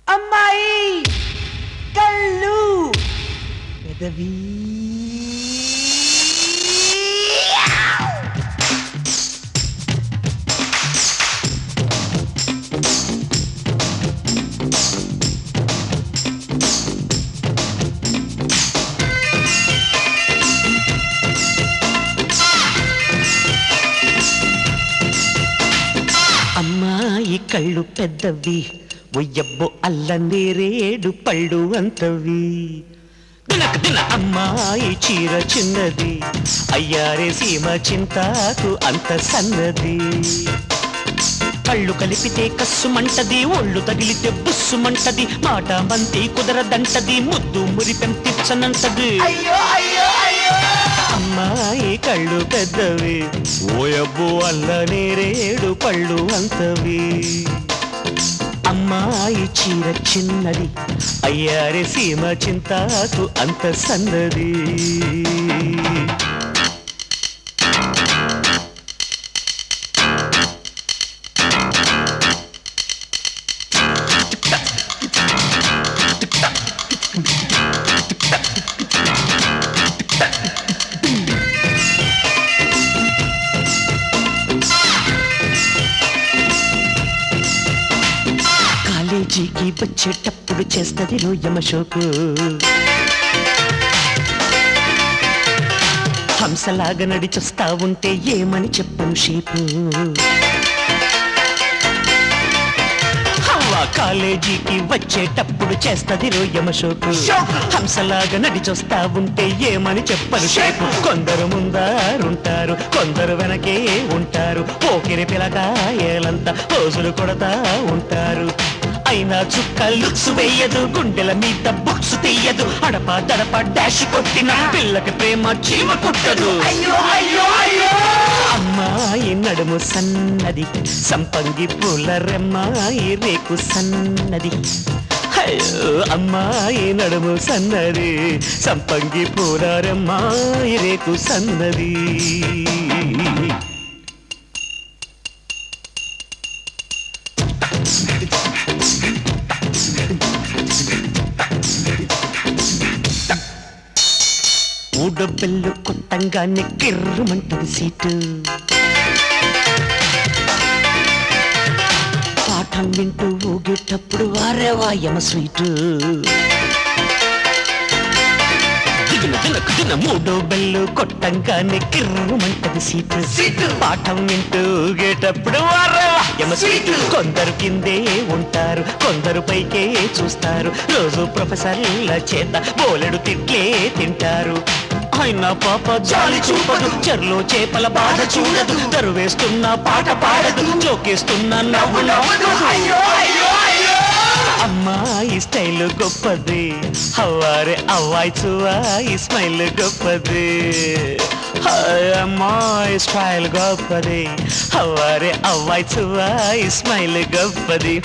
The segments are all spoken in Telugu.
అమ్మాయి కళ్ళు పెదవి అమ్మాయి కళ్ళు పెద్దవి ఒయ్యబ్బో అల్ల నేరేడు పళ్ళు అంతవి దినక దిన అమ్మాయి చీర చిన్నది అయ్యారే సీమ చింతాకు అంత సన్నది కళ్ళు కలిపితే కస్సుమంటది ఒళ్ళు తగిలితే బుస్సుమంటది మాట మంతి కుదరదంటది ముద్దు మురిపెం తిచ్చనంటది అమ్మాయి కళ్ళు పెద్దవి ఓయబ్బో అల్ల నేరేడు పళ్ళు అంతవి అమ్మాయి చీర చిన్నది అయ్యారే సీమ చింతాకు అంత సన్నది కాలేజీకి వచ్చేటప్పుడు చేస్తది రోయమ షోకు హంసలాగా నడిచొస్తా ఉంటే ఏమని చెప్పను షేపు హవ్వ కాలేజీకి వచ్చేటప్పుడు చేస్తది రోయమ షోకు హంసలాగా నడిచొస్తా ఉంటే ఏమని చెప్పను షేపు కొందరు ముందారుంటారు కొందరు వెనకే ఉంటారు పోకిరి పిలకాయలంతా రోజులు కొడతా ఉంటారు అయినా చుక్క లుక్స్ వేయదు గుండెల మీద బుక్స్ తీయదు అడప దడప డాష్ కొట్టిన పిల్లకి ప్రేమ చీమ కుట్టదు అమ్మాయి నడుము సన్నది సంపంగి పూల రెమ్మాయి రేకు సన్నది అయ్యో, అమ్మాయి నడుము సన్నది సంపంగి పూల రెమ్మాయి రేకు సన్నది మూడో బెల్లు కొట్టంగానే కిర్రమంటది సీటు పాఠం వింటూ ఊగేటప్పుడు వారే వాయమ స్వీటు దిగిన దినకు దిన మూడో బెల్లు కొట్టంగానే కిర్రమంటది సీటు సీటు పాఠం వింటూ ఊగేటప్పుడు వారే వాయమ స్వీటు కొందరు కిందే ఉంటారు కొందరు పైకే చూస్తారు రోజు ప్రొఫెసర్ల చేత బోలెడు తిట్లే తింటారు ఆయన పాప జాలి చూపదు చెర్లో చేపల బాధ చూడదు దరువేస్తున్న పాట పాడదు జోకేస్తున్న నవ్వు నవ్వదు అమ్మాయి స్టైల్ గొప్పది హవారే అవ్వాయి చువాయి స్మైల్ గొప్పది హాయ్ అమ్మాయి స్టైల్ గొప్పది హవారే అవ్వాయి చువాయి స్మైల్ గొప్పది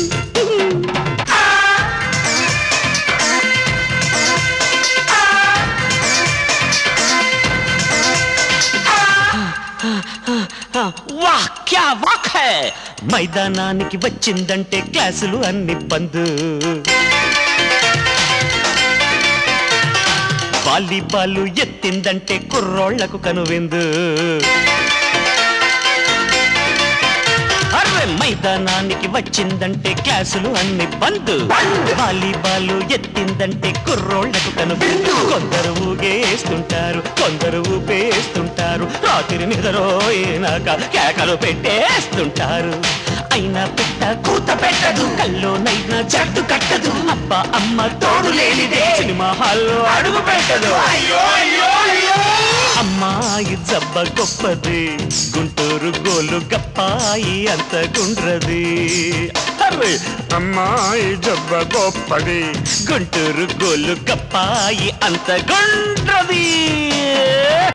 వాహ్ క్యా వాక్ హై మైదానానికి వచ్చిందంటే క్లాసులు అన్ని బంద్ వాలీబాల్ ఎత్తిందంటే కుర్రోళ్లకు కనువిందు అరే మైదానానికి వచ్చిందంటే క్లాసులు అన్ని బంద్ వాలీబాల్ ఎత్తిందంటే కుర్రోళ్లకు కనువిందు కొందరు ఊగేస్తుంటారు కొందరు ఊపేస్తుంటారు రాత్రి నిద్రోయినాక కేకలు పెట్టేస్తుంటారు అయినా పెట్ట కూత పెట్టదు కల్లోనైనా జట్టు కట్టదు అబ్బ అమ్మ తోడు లేనిదే సినిమా హాల్లో అడుగు పెట్టదు అమ్మాయి జబ్బ గొప్పది గుంటూరు గోలు గప్పాయి అంత గుండ్రది అరే అమ్మాయి జబ్బ గొప్పది గుంటూరు గోలు గప్పాయి అంత గుండ్రది